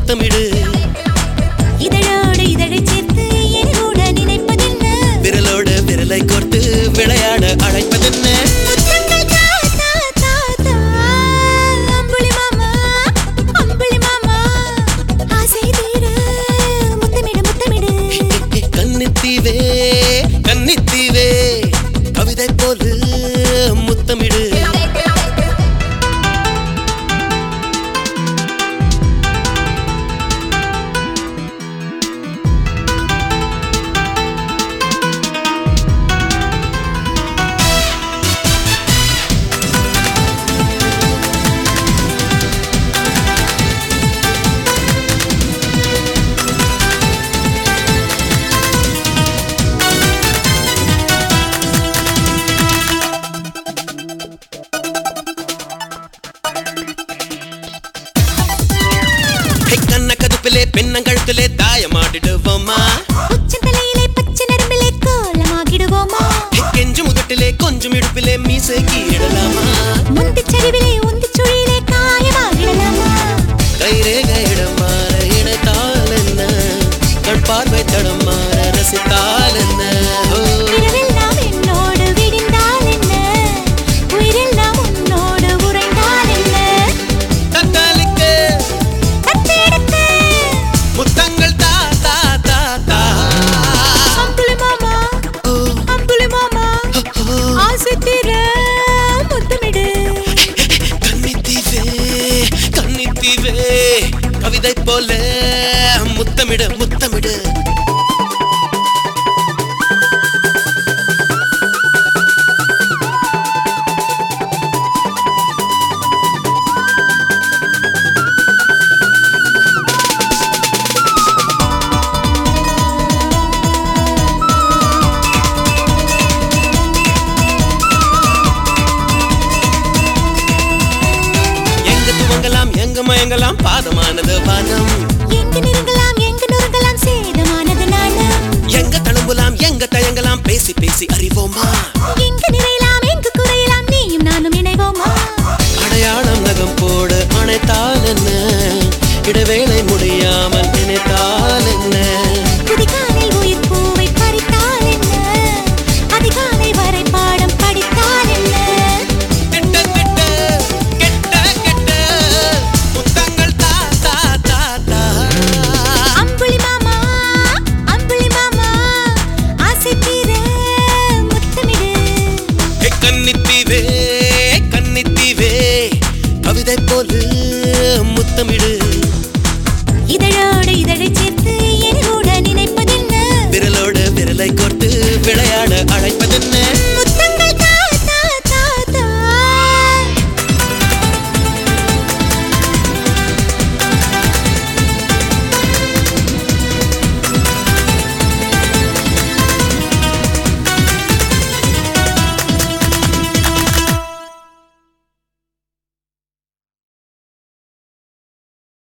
முத்தமிடு இதழோடு இதழை சேர்த்து என்னோட நினைப்பதென்ன விரலோடு விரலை கோர்த்து விளையாட அழைப்பதென்ன முத்தங்கள் தா, தா, தா, தா. அம்புலி மாமா, அம்புலி மாமா. ஆசை தீர முத்தமிடு, முத்தமிடு. கன்னித்தீவே கன்னித்தீவே கவிதை போல முத்தமிடு ஹே, கண்ண கதுப்பிலே பெண்ணங்கழுத்திலே தாயமாடிடுவோமா உச்சந்தலையிலே பச்சை நரம்பிலே கோலமாகிடுவோமா ஹே, கெஞ்சு முகட்டிலே கொஞ்சம் இடுப்பிலே மீசை கீழலாமா முந்திச் சரிவிலே உந்திச் சுழியிலே காயமாகிடலாமா கைரேக இடம் மாற இணைத்தால் என்ன கண் பார்வை தடம் மாற ரசித்தால் என்ன ஓ, இரவெல்லாம் என்னோடு விடிந்தால் என்ன உயிரெல்லாம் உன்னோடு உறைந்தால் என்ன தக்காளிக்க தத்தெடுத்து முத்தங்கள் தா தா தா தா அம்புலி மாமா ஓ, அம்புலி மாமா ஓ, ஆசை தீர முத்தமிடு கன்னித்தீவே கன்னித்தீவே கவிதை போல முத்தமிடு முத்தமிடு எங்க துவங்கலாம் எங்க மயங்கலாம் பாதமானது வானம் எங்க நெருங்கலாம் எங்க நொறுங்கலாம் சேதமானது நாணம் எங்க தழும்பலாம் எங்க தயங்கலாம் பேசி பேசி அறிவோமா எங்க நிறையலாம் எங்க குறையலாம் நீயும் நானும் இணைவோமா அடையாளம் நகம் போடு அணைத்தால் என்ன இடைவேளை முடியாமல் நினைத்தால் என்ன புதிகாலை உயிர் பூவை பறித்தால் என்ன அதிகாலை வரை பாடம் படித்தால் என்ன திட்ட திட்ட கெட்ட கெட்ட முத்தங்கள் தா தா தா தா அம்புலி மாமா அம்புலி மாமா ஆசை தீர முத்தமிடு ஏ கன்னித்தீவே கன்னித்தீவே கவிதை போல முத்தமிடு